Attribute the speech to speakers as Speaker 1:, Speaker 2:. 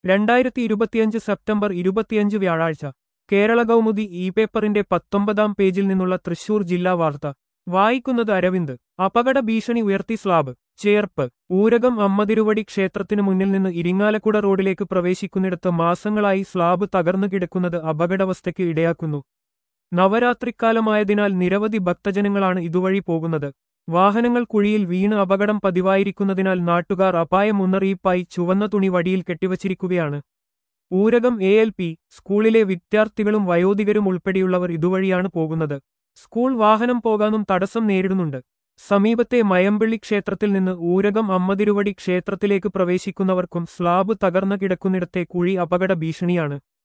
Speaker 1: രണ്ടായിരത്തി ഇരുപത്തിയഞ്ച് സെപ്റ്റംബർ ഇരുപത്തിയഞ്ച് വ്യാഴാഴ്ച കേരള കൗമുദി ഇ പേപ്പറിന്റെ പത്തൊമ്പതാം പേജിൽ നിന്നുള്ള തൃശൂർ ജില്ലാ വാർത്ത വായിക്കുന്നത് അരവിന്ദ് അപകട ഭീഷണി ഉയർത്തി സ്ലാബ് ചേർപ്പ് ഊരകം അമ്മതിരുവടി ക്ഷേത്രത്തിനു മുന്നിൽ നിന്ന് ഇരിങ്ങാലക്കുട റോഡിലേക്ക് പ്രവേശിക്കുന്നിടത്ത് മാസങ്ങളായി സ്ലാബ് തകർന്നു കിടക്കുന്നത് അപകടാവസ്ഥയ്ക്ക് ഇടയാക്കുന്നു നവരാത്രിക്കാലമായതിനാൽ നിരവധി ഭക്തജനങ്ങളാണ് ഇതുവഴി പോകുന്നത് വാഹനങ്ങൾ കുഴിയിൽ വീണ് അപകടം പതിവായിരിക്കുന്നതിനാൽ നാട്ടുകാർ അപായ മുന്നറിയിപ്പായി ചുവന്ന തുണി വടിയിൽ കെട്ടിവച്ചിരിക്കുകയാണ് ഊരകം എ എൽ പി സ്കൂളിലെ വിദ്യാർത്ഥികളും വയോധികരും ഉൾപ്പെടെയുള്ളവർ ഇതുവഴിയാണ് പോകുന്നത് സ്കൂൾ വാഹനം പോകാനും തടസ്സം നേരിടുന്നുണ്ട് സമീപത്തെ മയമ്പള്ളി ക്ഷേത്രത്തിൽ നിന്ന് ഊരകം അമ്മതിരുവടി ക്ഷേത്രത്തിലേക്ക് പ്രവേശിക്കുന്നവർക്കും സ്ലാബ് തകർന്നു കിടക്കുന്നിടത്തെ കുഴി അപകട ഭീഷണിയാണ്